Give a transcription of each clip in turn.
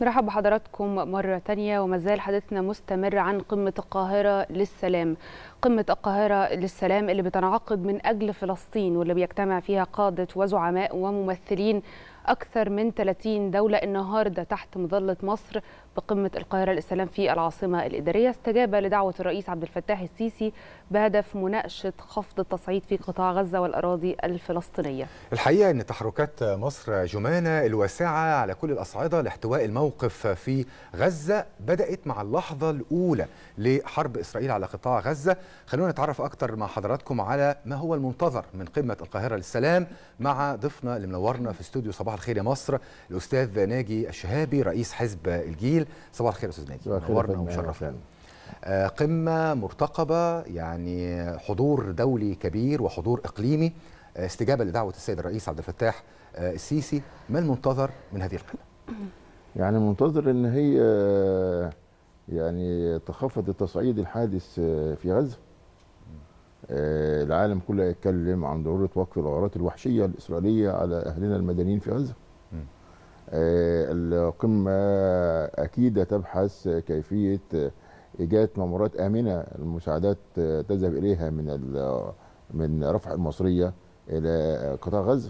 نرحب بحضراتكم مرة تانية وما زال حديثنا مستمر عن قمة القاهرة للسلام قمة القاهرة للسلام اللي بتنعقد من أجل فلسطين واللي بيجتمع فيها قادة وزعماء وممثلين أكثر من 30 دولة النهاردة تحت مظلة مصر بقمة القاهرة للسلام في العاصمة الإدارية استجاب لدعوة الرئيس عبد الفتاح السيسي بهدف مناقشة خفض التصعيد في قطاع غزة والأراضي الفلسطينية الحقيقة أن تحركات مصر جمانة الواسعة على كل الأصعدة لاحتواء الموقف في غزة بدأت مع اللحظة الأولى لحرب إسرائيل على قطاع غزة خلونا نتعرف أكتر مع حضراتكم على ما هو المنتظر من قمة القاهرة للسلام مع ضيفنا اللي منورنا في استوديو صباح الخير يا مصر الأستاذ ناجي الشهابي رئيس حزب الجيل صباح الخير أستاذ ناجي منورنا ومشرفنا قمة مرتقبة يعني حضور دولي كبير وحضور إقليمي استجابة لدعوة السيد الرئيس عبد الفتاح السيسي ما المنتظر من هذه القمة؟ يعني منتظر ان هي يعني تخفض التصعيد الحادث في غزة العالم كله يتكلم عن ضرورة وقف الغارات الوحشية الإسرائيلية على أهلنا المدنيين في غزة القمة أكيد تبحث كيفية إيجاد ممرات آمنة المساعدات تذهب إليها من من رفح المصرية إلى قطاع غزة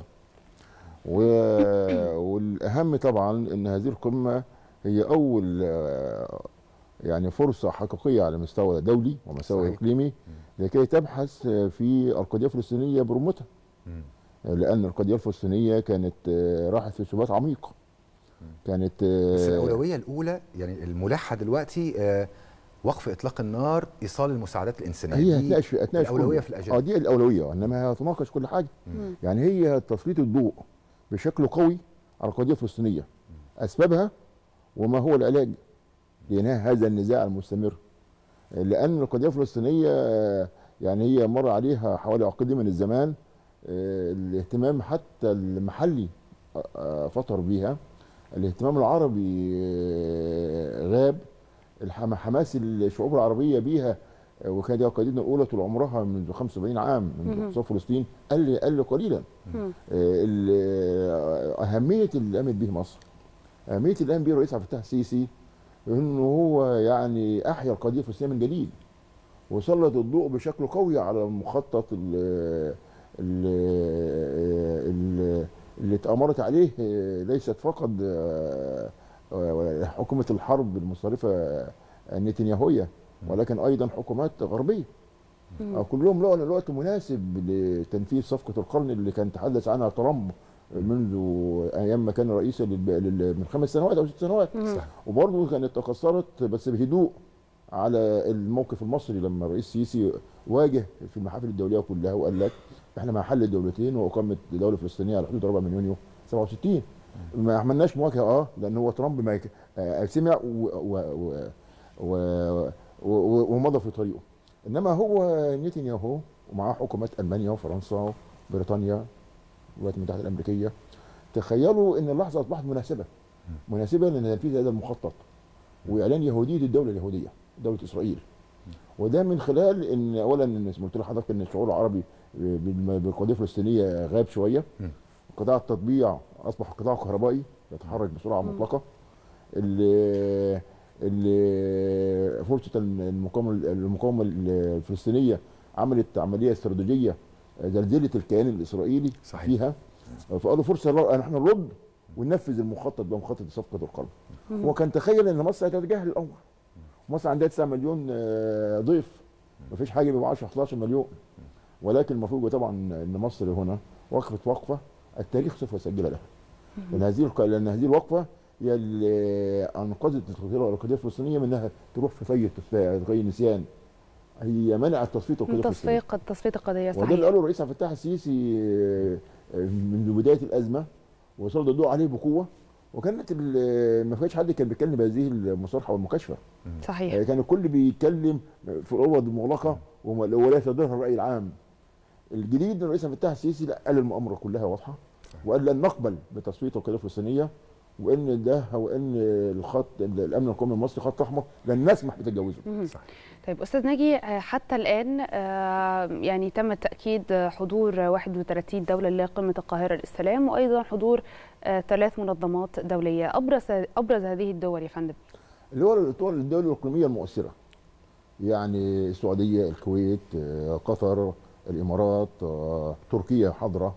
والأهم طبعا أن هذه القمة هي أول يعني فرصة حقيقية على مستوى دولي ومستوى إقليمي لكي تبحث في القضية الفلسطينية برمتها لأن القضية الفلسطينية كانت راحت في ثبات عميق كانت بس الأولوية الأولى يعني الملحة دلوقتي وقف اطلاق النار ايصال المساعدات الانسانيه هي هتناقش في هتناقش الاولويه في الاجنده اه دي الاولويه انما هتناقش كل حاجه مم. يعني هي تسليط الضوء بشكل قوي على القضيه الفلسطينيه اسبابها وما هو العلاج لانهاء هذا النزاع المستمر لان القضيه الفلسطينيه يعني هي مر عليها حوالي عقد من الزمان الاهتمام حتى المحلي فطر بيها الاهتمام العربي غاب حماس الشعوب العربيه بيها وكانت دي قضيتنا الاولى طول عمرها منذ 75 عام من اقتصاد فلسطين قل قل قليلا اهميه اللي قامت به مصر اهميه اللي قام به الرئيس عبد الفتاح السيسي انه هو يعني احيا القضيه الفلسطينيه من جديد وسلط الضوء بشكل قوي على المخطط اللي, اللي, اللي اتامرت عليه ليست فقط حكومه الحرب المصرفه النتنياهويه ولكن ايضا حكومات غربيه كلهم لقوا ان الوقت مناسب لتنفيذ صفقه القرن اللي كان تحدث عنها ترامب منذ ايام ما كان رئيسا من خمس سنوات او ست سنوات وبرضه كانت تكسرت بس بهدوء على الموقف المصري لما الرئيس السيسي واجه في المحافل الدوليه كلها وقال لك احنا مع حل الدولتين واقامه دوله فلسطينيه على حدود 4 من يونيو 67 ما عملناش مواجهه اه لان هو ترامب ما آه سمع ومضى في طريقه انما هو نتنياهو ومعاه حكومات المانيا وفرنسا وبريطانيا الولايات المتحده الامريكيه تخيلوا ان اللحظه اصبحت مناسبه مناسبه لتنفيذ هذا المخطط واعلان يهوديه الدوله اليهوديه دوله اسرائيل وده من خلال ان اولا ان قلت لحضرتك ان الشعور العربي بالقضيه الفلسطينيه غاب شويه قطاع التطبيع اصبح قطاع كهربائي يتحرك بسرعه مطلقه اللي اللي فرصه المقاومه المقاومه الفلسطينيه عملت عمليه استراتيجيه زلزلت الكيان الاسرائيلي صحيح. فيها فقالوا فرصه احنا نرد وننفذ المخطط ده مخطط صفقه القرن هو كان تخيل ان مصر هتتجاهل الاول مصر عندها 9 مليون ضيف مفيش حاجه بيبقى 10 11 مليون ولكن المفروض طبعا ان مصر هنا وقفت وقفه التاريخ سوف يسجلها لها لان هذه لان هذه الوقفه هي اللي انقذت القضيه الفلسطينيه من انها تروح في طي طي النسيان هي منعت تصفيه القضيه الفلسطينيه تصفيه القضيه صحيح وده اللي قاله الرئيس عبد الفتاح السيسي منذ بدايه الازمه وسلط الضوء عليه بقوه وكانت ما فيش حد كان بيتكلم بهذه المصارحه والمكاشفه صحيح كان الكل بيتكلم في الاوض المغلقه ولا يصدرها الراي العام الجديد الرئيس عبد الفتاح السيسي قال المؤامره كلها واضحه وقال لن نقبل بتصفيه القضيه الفلسطينيه وان ده وان الخط الامن القومي المصري خط احمر لن نسمح بتجاوزه صحيح. طيب استاذ ناجي آه، حتى الان آه، يعني تم تاكيد حضور 31 دوله لقمه القاهره للسلام وايضا حضور آه، ثلاث منظمات دوليه ابرز ابرز هذه الدول يا فندم اللي هو الدول الدول الاقليميه المؤثره يعني السعوديه الكويت آه، قطر الامارات آه، تركيا حاضره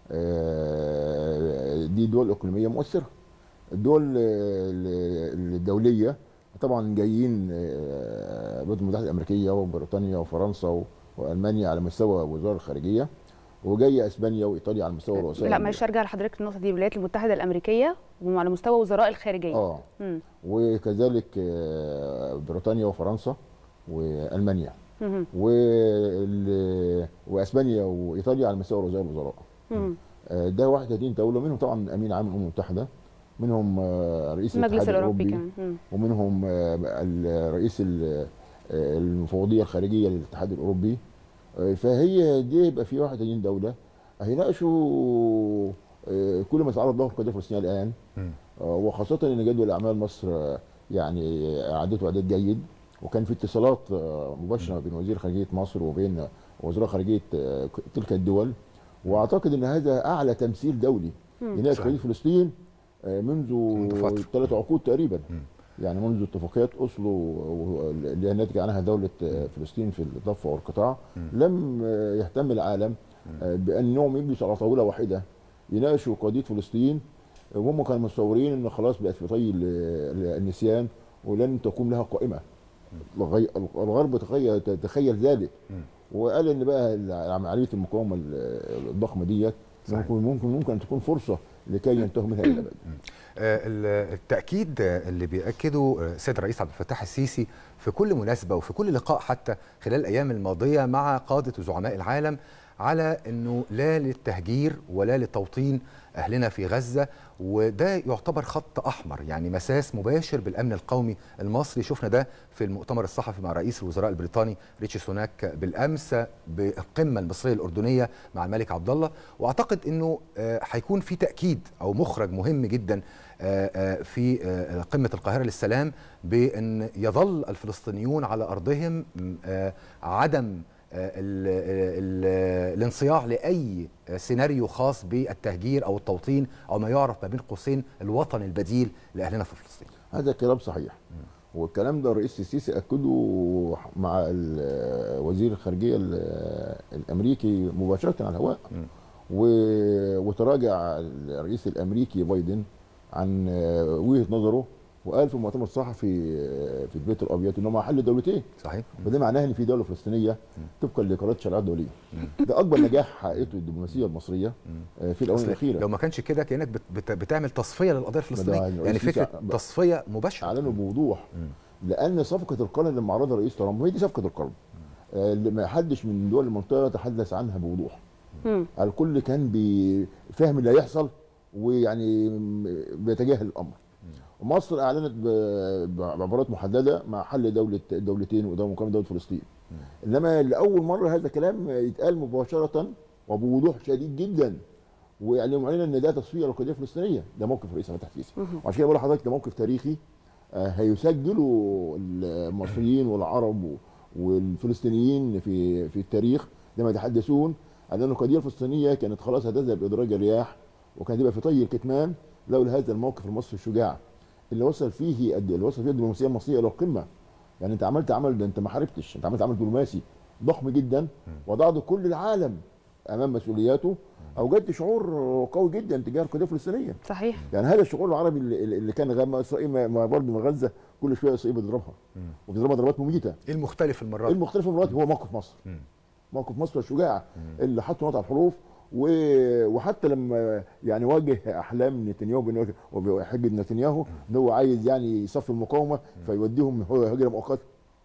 آه، دي دول اقليميه مؤثره الدول آه، ال- الدوليه طبعا جايين آه، الولايات المتحده الامريكيه وبريطانيا وفرنسا و- والمانيا على مستوى وزاره الخارجيه وجايه اسبانيا وايطاليا على مستوى رؤساء لا معلش ارجع لحضرتك النقطه دي الولايات المتحده الامريكيه وعلى مستوى وزراء الخارجيه اه مم. وكذلك آه، بريطانيا وفرنسا والمانيا مهم. وال- واسبانيا وايطاليا على مستوى رؤساء الوزراء مم. آه، ده 31 دوله منهم طبعا امين عام الامم المتحده منهم آه، رئيس المجلس الاتحاد الاوروبي الاوروبي كمان مم. ومنهم آه، ال- رئيس ال- آه، المفوضيه الخارجيه للاتحاد الاوروبي آه، فهي دي يبقى في 31 دوله هيناقشوا آه، كل ما يتعرض له القضيه الفلسطينيه الان مم. آه، وخاصة إن جدول أعمال مصر آه، يعني أعدته إعداد جيد وكان في اتصالات آه، مباشرة بين وزير خارجية مصر وبين وزراء خارجية آه، تلك الدول وأعتقد أن هذا أعلى تمثيل دولي مم. يناقش صحيح. قضية فلسطين آه، منذ منذ فترة. ثلاث عقود تقريبا مم. يعني منذ اتفاقيات أوسلو و- اللي هي ناتج عنها دولة آه، فلسطين في الضفة والقطاع مم. لم آه، يهتم العالم آه، بأنهم يجلسوا على طاولة واحدة يناقشوا قضية فلسطين وهم كانوا متصورين ان خلاص بقت في طي ال- ال- النسيان ولن تكون لها قائمه الغي- الغرب تخيل تخيل ذلك مم. وقال ان بقى عمليه المقاومه ال- الضخمه ديت صحيح. ممكن ممكن ممكن تكون فرصه لكي ينتهوا منها الى الابد آه، ال- التأكيد آه، اللي بيأكده آه، السيد الرئيس عبد الفتاح السيسي في كل مناسبة وفي كل لقاء حتى خلال الأيام الماضية مع قادة وزعماء العالم على أنه لا للتهجير ولا لتوطين أهلنا في غزة وده يعتبر خط أحمر يعني مساس مباشر بالأمن القومي المصري شفنا ده في المؤتمر الصحفي مع رئيس الوزراء البريطاني ريتشي سوناك بالأمس بالقمة المصرية الأردنية مع الملك عبد الله وأعتقد أنه آه، هيكون في تأكيد أو مخرج مهم جدا آه، آه، في آه، قمة القاهرة للسلام بأن يظل الفلسطينيون على أرضهم م، آه، عدم آه، ال- ال- الانصياع لأي سيناريو خاص بالتهجير أو التوطين أو ما يعرف ما بين قوسين الوطن البديل لأهلنا في فلسطين هذا كلام صحيح والكلام ده الرئيس السيسي اكده مع ال- وزير الخارجيه ال- الامريكي مباشره على الهواء مم. و- وتراجع الرئيس الامريكي بايدن عن وجهه نظره وقال في المؤتمر الصحفي في البيت الابيض ان هم حل دولتين صحيح وده معناه ان في دوله فلسطينيه طبقا لقرارات الشرعيه الدوليه ده اكبر نجاح حققته الدبلوماسيه المصريه آه، في الاونه أصل الاخيره لو ما كانش كده كأنك بت بت بتعمل تصفية للقضية الفلسطينية ده يعني الرئيس فكرة السيسي- تصفية مباشرة اعلنوا بوضوح لان صفقه القرن اللي معرضها الرئيس ترامب وهي دي صفقه القرن آه، اللي ما حدش من دول المنطقه تحدث عنها بوضوح مم. الكل كان بي- فاهم اللي هيحصل ويعني بيتجاهل الامر مصر اعلنت ب- بعبارات محدده مع حل دوله دولتين وده مقام دوله فلسطين انما لاول مره هذا الكلام يتقال مباشره وبوضوح شديد جدا ويعني معلنا ان ده تصفيه للقضيه الفلسطينيه ده موقف الرئيس عبد الفتاح السيسي وعشان كده بقول لحضرتك ده موقف تاريخي آه، هيسجله المصريين والعرب و- والفلسطينيين في في التاريخ لما يتحدثون عن ان القضيه الفلسطينيه كانت خلاص هتذهب ادراج الرياح وكانت تبقى في طي الكتمان لولا هذا الموقف المصري الشجاع اللي وصل فيه اللي وصل فيه الدبلوماسيه المصريه الى القمه يعني انت عملت عمل ده انت ما حاربتش انت عملت عمل دبلوماسي ضخم جدا وضعت كل العالم امام مسؤولياته اوجدت شعور قوي جدا تجاه القضيه الفلسطينيه صحيح يعني هذا الشعور العربي اللي, اللي كان غ- اسرائيل ما- ما برضه من غزه كل شويه اسرائيل بتضربها وبتضربها ضربات مميته إيه المختلف المرة ايه دي؟ المختلف من دلوقتي هو موقف مصر مم. موقف مصر الشجاع اللي حط نقط على الحروف و- وحتى لما يعني واجه احلام نتنياهو بأنه- وبحجه نتنياهو ان هو عايز يعني يصفي المقاومه فيوديهم هو هجره مؤقته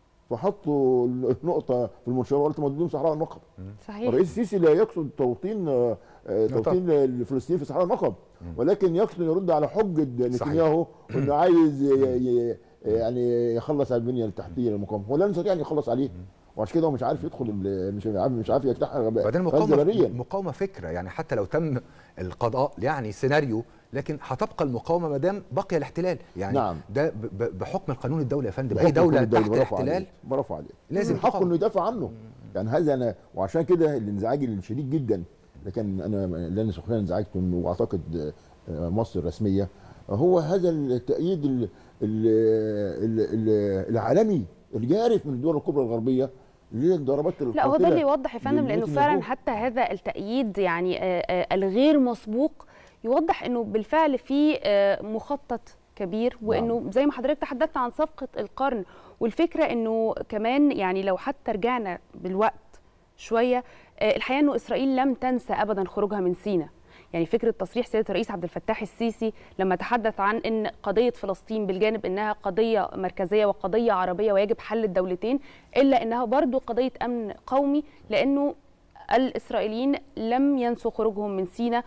فحطوا النقطه في المنشار وقالت موديهم صحراء النقب صحيح الرئيس السيسي لا يقصد توطين آه، آه، طبعا. توطين الفلسطينيين في صحراء النقب ولكن يقصد أن يرد على حجه نتنياهو انه عايز ي- ي- يعني يخلص على البنيه التحتيه للمقاومه هو لا يستطيع ان يخلص عليه وعشان كده هو مش عارف يدخل ال- مش عارف مش عارف يجتاح بعدين غزه المقاومه بريا المقاومه فكره يعني حتى لو تم القضاء يعني سيناريو لكن هتبقى المقاومه ما دام بقي الاحتلال يعني نعم. ده ب- ب- بحكم القانون الدولي يا فندم اي بحكم دوله الدولة تحت برافو الاحتلال عليك، برافو عليك لازم من حقه يقاوم. انه يدافع عنه يعني هذا انا وعشان كده الانزعاج الشديد جدا لكن انا اللي انا شخصيا انزعجت منه واعتقد آه، مصر الرسميه هو هذا التأييد ال- ال- ال- ال- العالمي الجارف من الدول الكبرى الغربيه للضربات لا هو ده اللي يوضح يا فندم لانه للنيوتن فعلا يهو. حتى هذا التأييد يعني آه، آه، الغير مسبوق يوضح انه بالفعل في آه، مخطط كبير وانه زي ما حضرتك تحدثت عن صفقة القرن والفكرة انه كمان يعني لو حتى رجعنا بالوقت شوية آه، الحقيقة انه اسرائيل لم تنسى ابدا خروجها من سيناء يعني فكره تصريح سياده الرئيس عبد الفتاح السيسي لما تحدث عن ان قضيه فلسطين بالجانب انها قضيه مركزيه وقضيه عربيه ويجب حل الدولتين الا انها برضو قضيه امن قومي لانه الاسرائيليين لم ينسوا خروجهم من سيناء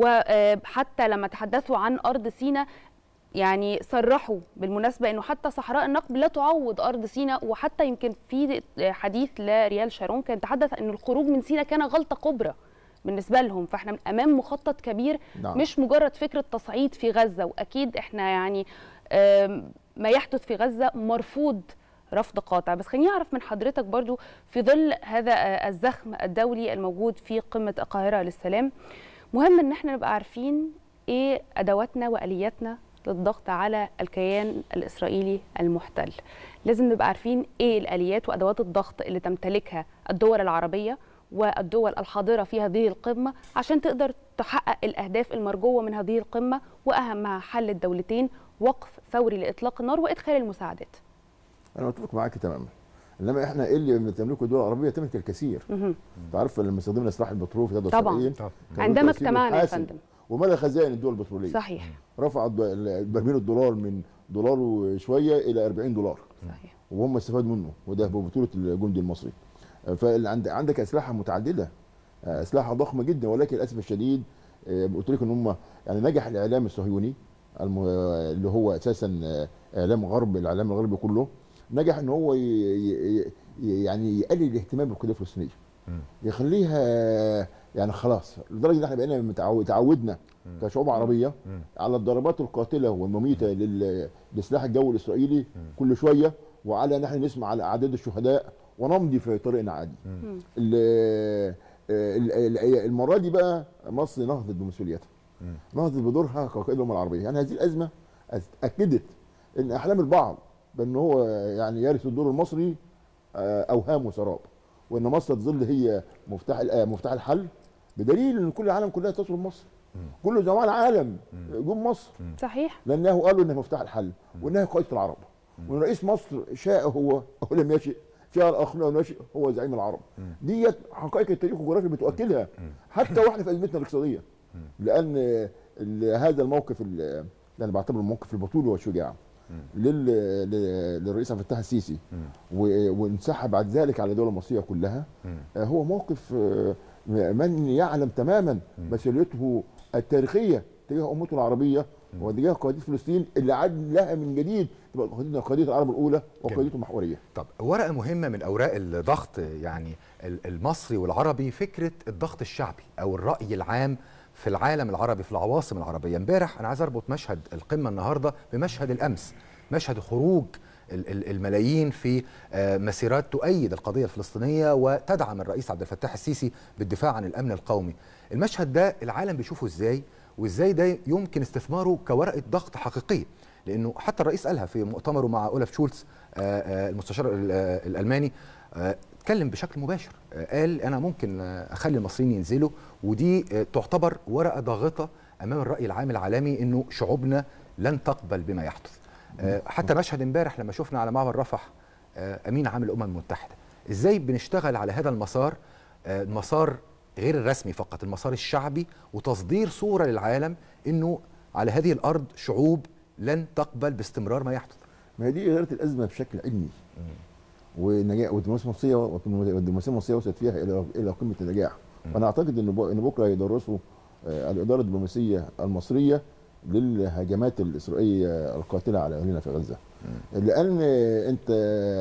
وحتى لما تحدثوا عن ارض سيناء يعني صرحوا بالمناسبه انه حتى صحراء النقب لا تعوض ارض سيناء وحتى يمكن في حديث لريال شارون كان تحدث ان الخروج من سيناء كان غلطه كبرى بالنسبه لهم فاحنا امام مخطط كبير نعم. مش مجرد فكره تصعيد في غزه واكيد احنا يعني آم، ما يحدث في غزه مرفوض رفض قاطع بس خليني اعرف من حضرتك برضو في ظل هذا آه، الزخم الدولي الموجود في قمه القاهره للسلام مهم ان احنا نبقى عارفين ايه ادواتنا والياتنا للضغط على الكيان الاسرائيلي المحتل لازم نبقى عارفين ايه الاليات وادوات الضغط اللي تمتلكها الدول العربيه والدول الحاضره في هذه القمه عشان تقدر تحقق الاهداف المرجوه من هذه القمه واهمها حل الدولتين وقف فوري لاطلاق النار وادخال المساعدات انا متفق معاك تماما انما احنا ايه اللي بتملكه الدول العربيه تملك الكثير مهم. انت عارف لما استخدمنا سلاح البترول في غزه طبعاً. الاسرائيليين طب. كان له عندما تأثير اجتمعنا يا حاسم. فندم وملى خزائن الدول البتروليه صحيح رفع الد- ال- برميل الدولار من دولار وشويه الى 40 دولار صحيح وهم استفادوا منه وده ببطوله الجندي المصري فعندك اسلحه متعدده آه، اسلحه ضخمه جدا ولكن للاسف الشديد آه، قلت لك ان هم يعني نجح الاعلام الصهيوني الم- اللي هو اساسا آه، اعلام غرب الاعلام الغربي كله نجح ان هو ي- ي- ي- يعني يقلل الاهتمام بالقضيه الفلسطينيه مم. يخليها يعني خلاص لدرجه ان احنا بقينا متعود- تعودنا كشعوب عربيه مم. على الضربات القاتله والمميته لل- لسلاح الجو الاسرائيلي كل شويه وعلى ان احنا نسمع على اعداد الشهداء ونمضي في طريقنا عادي مم. ال- ال- ال- المره دي بقى مصر نهضت بمسؤوليتها مم. نهضت بدورها كقائد الامه العربيه يعني هذه الازمه اكدت ان احلام البعض بان هو يعني يرث الدور المصري آه، اوهام وسراب وان مصر تظل هي مفتاح ال- آه، مفتاح الحل بدليل ان كل العالم كلها تصل مصر كل زمان العالم جم مصر صحيح لانه قالوا انها مفتاح الحل وانها قائده العرب وان رئيس مصر شاء هو او لم يشئ شاء الاخر او لم يشئ هو زعيم العرب ديت حقائق التاريخ والجغرافيا بتؤكدها حتى واحنا في ازمتنا الاقتصاديه لان ال- هذا الموقف ال- اللي انا بعتبره الموقف البطولي والشجاع لل- ل- للرئيس عبد الفتاح السيسي و- وانسحب بعد ذلك على الدول المصريه كلها آه، هو موقف آه، من يعلم تماما مسؤوليته التاريخيه تجاه امته العربيه وتجاه قضيه فلسطين اللي عاد لها من جديد تبقى قضيتنا قضيه العرب الاولى وقضيته المحوريه طب ورقه مهمه من اوراق الضغط يعني ال- المصري والعربي فكره الضغط الشعبي او الراي العام في العالم العربي في العواصم العربيه امبارح انا عايز اربط مشهد القمه النهارده بمشهد الامس مشهد خروج ال- ال- الملايين في آه، مسيرات تؤيد القضيه الفلسطينيه وتدعم الرئيس عبد الفتاح السيسي بالدفاع عن الامن القومي المشهد ده العالم بيشوفه ازاي وازاي ده يمكن استثماره كورقه ضغط حقيقيه لانه حتى الرئيس قالها في مؤتمره مع اولف شولتز آه، آه، المستشار ال- آه، الالماني آه، اتكلم بشكل مباشر آه، قال انا ممكن آه، اخلي المصريين ينزلوا ودي آه، تعتبر ورقه ضاغطه امام الراي العام العالمي انه شعوبنا لن تقبل بما يحدث آه، حتى مشهد امبارح لما شفنا على معبر رفح آه، امين عام الامم المتحده ازاي بنشتغل على هذا المسار آه، المسار غير الرسمي فقط المسار الشعبي وتصدير صوره للعالم انه على هذه الارض شعوب لن تقبل باستمرار ما يحدث ما هي دي اداره الازمه بشكل علمي ونجاح والدبلوماسيه المصريه والدبلوماسيه المصريه وصلت فيها الى الى قمه النجاح وانا اعتقد ان بو- ان بكره يدرسوا آه، الاداره الدبلوماسيه المصريه للهجمات الاسرائيليه القاتله على اهلنا في غزه لان انت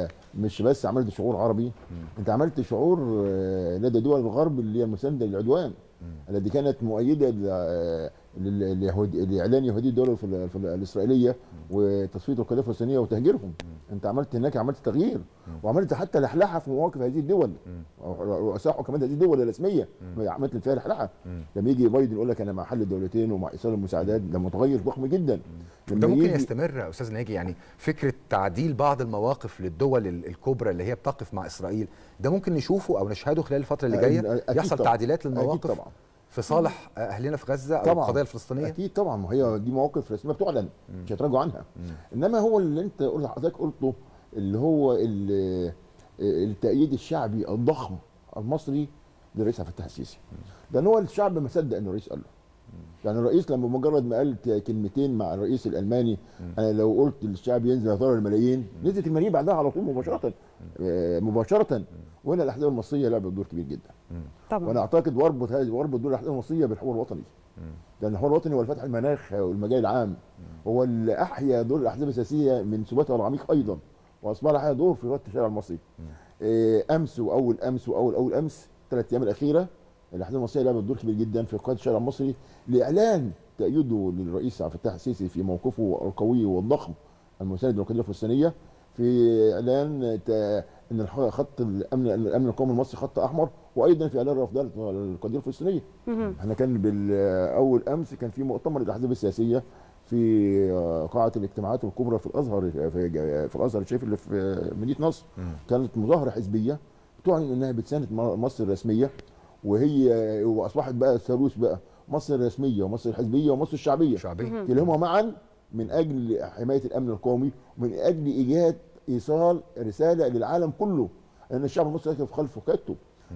مش بس عملت شعور عربي انت عملت شعور آه، لدى دول الغرب اللي هي المسانده للعدوان التي كانت مؤيده ل- لل- ليهود- لاعلان يهوديه الدوله الفل- الفل- الاسرائيليه وتصفيه القضيه الفلسطينيه وتهجيرهم انت عملت هناك عملت تغيير وعملت حتى لحلحه في مواقف هذه الدول رؤساء حكومات هذه الدول الرسميه عملت فيها لحلحه لما يجي بايدن يقول لك انا مع حل الدولتين ومع ايصال المساعدات ده متغير ضخم جدا ده لما ممكن يجي- يستمر يا استاذ ناجي يعني فكره تعديل بعض المواقف للدول ال- الكبرى اللي هي بتقف مع اسرائيل ده ممكن نشوفه او نشهده خلال الفتره اللي جايه أكيد يحصل طبعاً. تعديلات أكيد للمواقف طبعا في صالح اهلنا في غزه او طبعاً. القضيه الفلسطينيه اكيد طبعا ما هي دي مواقف رسميه بتعلن مش هيتراجعوا عنها انما هو اللي انت قلت حضرتك قلته اللي هو ال- التأييد الشعبي الضخم المصري للرئيس عبد الفتاح السيسي لان هو الشعب ما صدق ان الرئيس قال له يعني الرئيس لما مجرد ما قال كلمتين مع الرئيس الالماني انا لو قلت للشعب ينزل يضرر الملايين نزلت الملايين بعدها على طول مباشره آه، مباشره وهنا الاحزاب المصريه لعبت دور كبير جدا وانا طبعا اعتقد واربط هذه واربط دور الاحزاب المصريه بالحوار الوطني لان الحوار الوطني هو الفتح المناخ والمجال العام هو اللي احيا دور الاحزاب السياسيه من سباتها العميق ايضا واصبح لها دور في رياده الشارع المصري إيه، امس واول امس واول اول امس ثلاث ايام الاخيره الاحزاب المصريه لعبت دور كبير جدا في قياده الشارع المصري لاعلان تأييده للرئيس عبد الفتاح السيسي في موقفه القوي والضخم المساند للقضيه الفلسطينيه في اعلان تا- ان الح- خط الامن الامن القومي المصري خط احمر وايضا في اعلان رفض القضيه الفلسطينيه مهم. احنا كان بالاول امس كان في مؤتمر الاحزاب السياسيه في آه، قاعه الاجتماعات الكبرى في الازهر في, في الازهر الشريف اللي في مدينه نصر كانت مظاهره حزبيه تعلن انها بتساند م- مصر الرسميه وهي واصبحت بقى الثالوث بقى مصر الرسميه ومصر الحزبيه ومصر الشعبيه شعبيه كلاهما معا من اجل حمايه الامن القومي ومن اجل ايجاد ايصال رساله للعالم كله ان الشعب المصري يقف خلف قيادته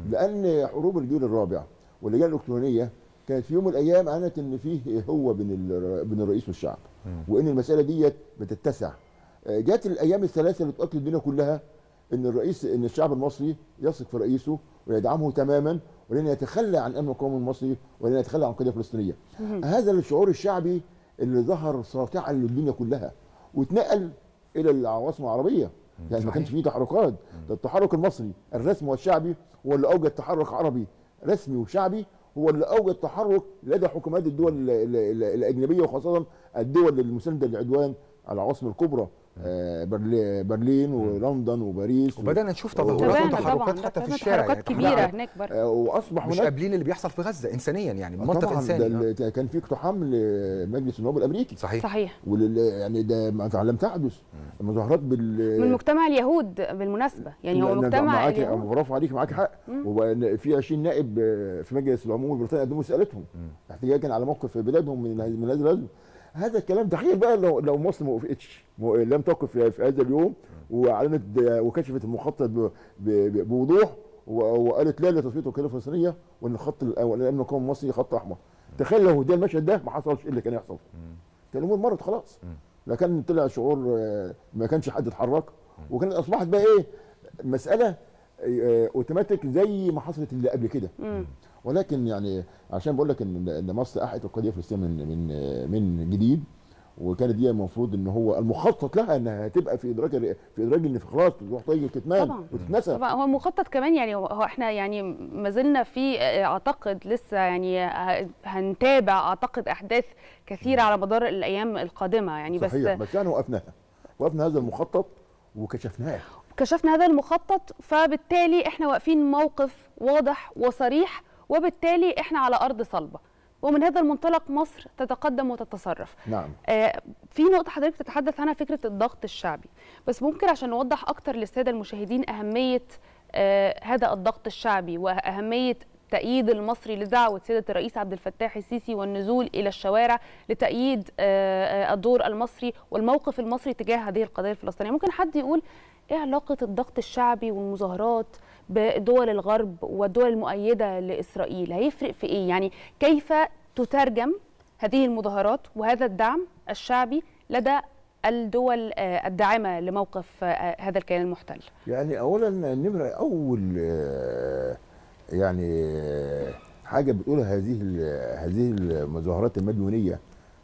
لان حروب الجيل الرابع واللجان الالكترونيه كانت في يوم من الايام اعلنت ان فيه هو بين ال- بين الرئيس والشعب وان المساله ديت بتتسع آه، جات الايام الثلاثه اللي تؤكد الدنيا كلها ان الرئيس ان الشعب المصري يثق في رئيسه ويدعمه تماما ولن يتخلى عن الامن القومي المصري ولن يتخلى عن القضيه الفلسطينيه. هذا الشعور الشعبي اللي ظهر ساطعا للدنيا كلها واتنقل الى العواصم العربيه يعني ما صحيح. كانش فيه تحركات ده التحرك المصري الرسمي والشعبي هو اللي اوجد تحرك عربي رسمي وشعبي هو اللي اوجد تحرك لدى حكومات الدول ال- ال- ال- الاجنبيه وخاصه الدول المسانده للعدوان على العواصم الكبرى آه، برلي- برلين ولندن وباريس وبدانا نشوف تابعنا تظاهرات تابعنا طبعا وتحركات حتى في ده الشارع تحركات يعني كبيره تحركات هناك برضه آه، واصبح مش هناك قابلين اللي بيحصل في غزه انسانيا يعني منطق طبعا انساني ده آه. ال- كان في اقتحام لمجلس النواب الامريكي صحيح صحيح ولل يعني ده ما لم تحدث المظاهرات بال من مجتمع اليهود بالمناسبه يعني هو لا، لا، مجتمع معاك اليهود برافو عليك معاك حق وبقى في 20 نائب آه، في مجلس العموم البريطاني قدموا استقالتهم احتجاجا على موقف بلادهم من هذه- من هذا الغزو هذا الكلام تخيل بقى لو لو مصر ما وقفتش م- لم تقف في في هذا اليوم واعلنت آه، وكشفت المخطط ب- ب- بوضوح و- وقالت لا لتصفيه القضيه الفلسطينيه وان الخط الأ- الامن القومي المصري خط احمر تخيل لو ده المشهد ده ما حصلش ايه اللي كان يحصل كان الامور مرت خلاص لا كان طلع شعور آه، ما كانش حد اتحرك وكانت اصبحت بقى ايه مساله آه، اوتوماتيك زي ما حصلت اللي قبل كده مم. ولكن يعني عشان بقول لك ان ان مصر احيت القضيه الفلسطينيه من من آه، من جديد وكانت دي المفروض ان هو المخطط لها انها تبقى في ادراج في ادراج ان في خلاص تروح طي الكتمان طبعاً. وتتنسى طبعا هو مخطط كمان يعني هو هو احنا يعني ما زلنا في آه، اعتقد لسه يعني ه- هنتابع اعتقد احداث كثيره على مدار الايام القادمه يعني بس صحيح بس يعني وقفناها وقفنا هذا المخطط وكشفناه كشفنا هذا المخطط فبالتالي احنا واقفين موقف واضح وصريح وبالتالي احنا على ارض صلبه ومن هذا المنطلق مصر تتقدم وتتصرف نعم آه، في نقطة حضرتك تتحدث عنها فكرة الضغط الشعبي بس ممكن عشان نوضح أكتر للسادة المشاهدين أهمية آه، هذا الضغط الشعبي وأهمية تأييد المصري لدعوة سيادة الرئيس عبد الفتاح السيسي والنزول إلى الشوارع لتأييد آه، آه، الدور المصري والموقف المصري تجاه هذه القضية الفلسطينية ممكن حد يقول إيه علاقة الضغط الشعبي والمظاهرات بدول الغرب والدول المؤيدة لإسرائيل هيفرق في إيه يعني كيف تترجم هذه المظاهرات وهذا الدعم الشعبي لدى الدول آه، الداعمة لموقف آه، هذا الكيان المحتل يعني اولا النمره اول آه، يعني آه، حاجه بتقولها هذه ال- هذه المظاهرات المديونيه في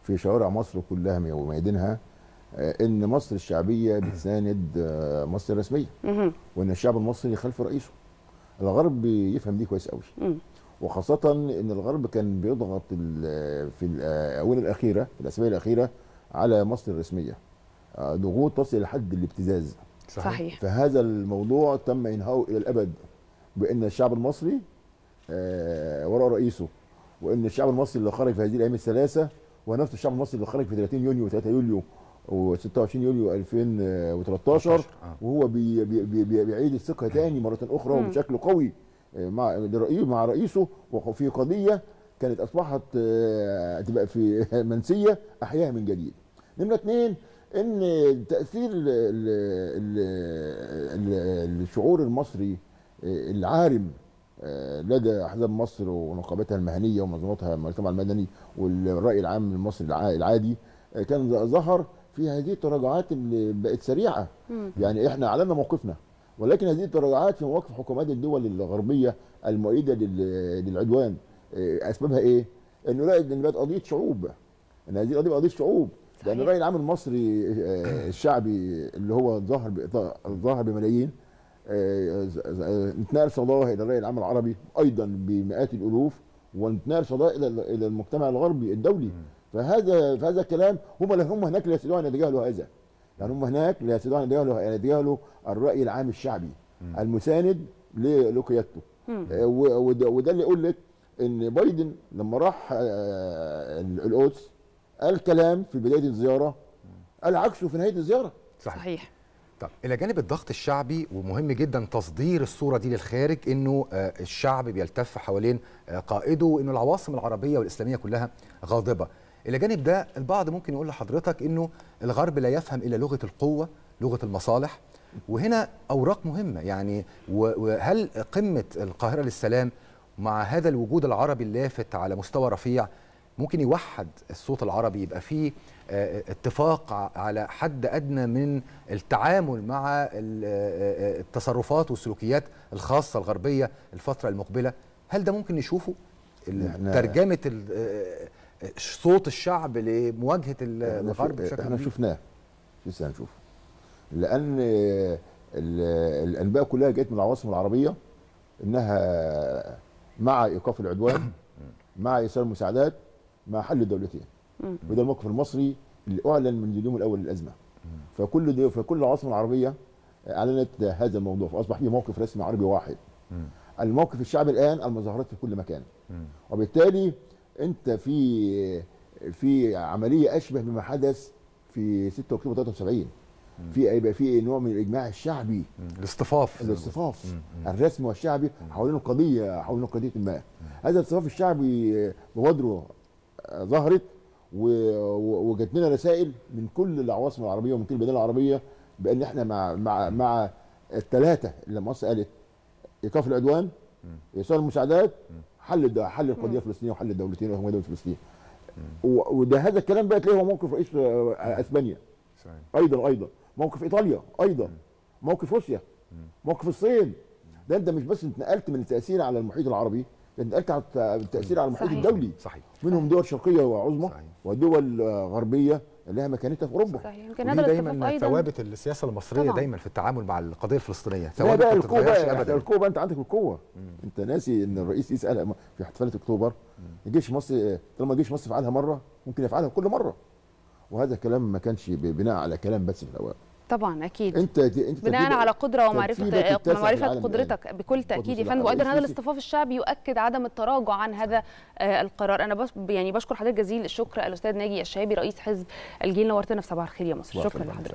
في شوارع مصر كلها وميادينها آه، ان مصر الشعبيه بتساند آه، مصر الرسميه مهم. وان الشعب المصري خلف رئيسه الغرب يفهم دي كويس قوي مم. وخاصة ان الغرب كان بيضغط ال- في الاونه الاخيرة في الاسابيع الاخيرة على مصر الرسمية آه، ضغوط تصل لحد الابتزاز صحيح فهذا الموضوع تم انهائه الى الابد بان الشعب المصري آه، وراء رئيسه وان الشعب المصري اللي خرج في هذه الايام الثلاثه هو نفس الشعب المصري اللي خرج في 30 يونيو و3 يوليو و26 يوليو 2013 آه. وهو بي بي بي بي بيعيد الثقه تاني مره اخرى مم. وبشكل قوي آه، مع لرئي- مع رئيسه وفي قضيه كانت اصبحت آه، تبقى في منسيه احياها من جديد. نمره اثنين ان تاثير ال- ال- ال- الشعور المصري آه، العارم آه، لدى احزاب مصر ونقابتها المهنيه ومنظماتها المجتمع المدني والراي العام المصري الع- العادي آه، كان ظهر في هذه التراجعات اللي بقت سريعه مم. يعني احنا اعلنا موقفنا ولكن هذه التراجعات في مواقف حكومات الدول الغربيه المؤيده لل- للعدوان آه، اسبابها ايه؟ انه لا ان بقت قضيه شعوب ان هذه القضيه قضيه شعوب لان صحيح. الراي العام المصري آه، الشعبي اللي هو ظاهر ب- ظاهر بملايين آه، ز- ز- اتنقل صداه الى الراي العام العربي ايضا بمئات الالوف واتنقل صداه الى الى المجتمع الغربي الدولي فهذا فهذا الكلام هم اللي هم هناك لا يستطيعون ان يتجاهلوا هذا يعني هم هناك لا يستطيعون ان يتجاهلوا ان يتجاهلوا الراي العام الشعبي المساند ل- لقيادته مم. آه، و- وده وده اللي يقول لك ان بايدن لما راح آه، ال- القدس قال كلام في بدايه الزياره قال عكسه في نهايه الزياره صحيح صحيح طب الى جانب الضغط الشعبي ومهم جدا تصدير الصوره دي للخارج انه آه، الشعب بيلتف حوالين آه، قائده وانه العواصم العربيه والاسلاميه كلها غاضبه الى جانب ده البعض ممكن يقول لحضرتك انه الغرب لا يفهم الا لغه القوه لغه المصالح وهنا اوراق مهمه يعني و- وهل قمه القاهره للسلام مع هذا الوجود العربي اللافت على مستوى رفيع ممكن يوحد الصوت العربي يبقى فيه آه، اتفاق ع- على حد ادنى من التعامل مع ال- آه، آه، التصرفات والسلوكيات الخاصه الغربيه الفتره المقبله هل ده ممكن نشوفه ال- إحنا- ترجمه ال- آه، آه، صوت الشعب لمواجهه ال- احنا الغرب شو- بشكل احنا كبير؟ شفناه لسه هنشوفه لان ال- الانباء كلها جت من العواصم العربيه انها مع ايقاف العدوان مع ايصال المساعدات مع حل الدولتين مم. وده الموقف المصري اللي اعلن من اليوم الاول للازمه فكل دي فكل العواصم العربيه اعلنت هذا الموضوع فاصبح فيه موقف رسمي عربي واحد مم. الموقف الشعبي الان المظاهرات في كل مكان مم. وبالتالي انت في في عمليه اشبه بما حدث في 6 اكتوبر 73 في هيبقى في نوع من الاجماع الشعبي مم. الاصطفاف الاصطفاف مم. مم. الرسمي والشعبي حوالين القضيه حوالين قضيه ما هذا الاصطفاف الشعبي بوادره آه، ظهرت و- و- وجات لنا رسائل من كل العواصم العربيه ومن كل البلدان العربيه بان احنا مع مع مع الثلاثه اللي مصر قالت ايقاف العدوان ايصال المساعدات حل الد- حل القضيه الفلسطينيه وحل الدولتين وهو دوله فلسطين و- وده هذا الكلام بقى تلاقيه هو موقف رئيس آه، اسبانيا صحيح. ايضا ايضا موقف ايطاليا ايضا موقف روسيا موقف الصين ده انت مش بس اتنقلت من التاثير على المحيط العربي ده انت نقلت على التاثير على المحيط صحيح. الدولي صحيح منهم دول شرقيه وعظمى صحيح. ودول آه، غربيه لها مكانتها في اوروبا صحيح يمكن ودي هذا الاصطفاف دايما ايضا ثوابت السياسه المصريه طبعاً. دايما في التعامل مع القضيه الفلسطينيه لا ثوابت بقى ما القوه بتتغيرش بقى ابدا القوه بقى انت عندك القوه انت ناسي ان الرئيس يسال في احتفالات اكتوبر الجيش المصري طالما الجيش المصري فعلها مره ممكن يفعلها كل مره وهذا الكلام ما كانش ب- بناء على كلام بس في الاول طبعا اكيد انت انت بناء ترتيبك- على قدره ومعرفه ترتيبك التاسع في معرفه العالم قدرتك بكل تاكيد يا قدس فندم العالم. وايضا هذا السيسي. الاصطفاف الشعبي يؤكد عدم التراجع عن هذا آه، القرار انا بس يعني بشكر حضرتك جزيل الشكر الاستاذ ناجي الشهابي رئيس حزب الجيل نورتنا في صباح الخير يا مصر صباح شكرا الخير. لحضرتك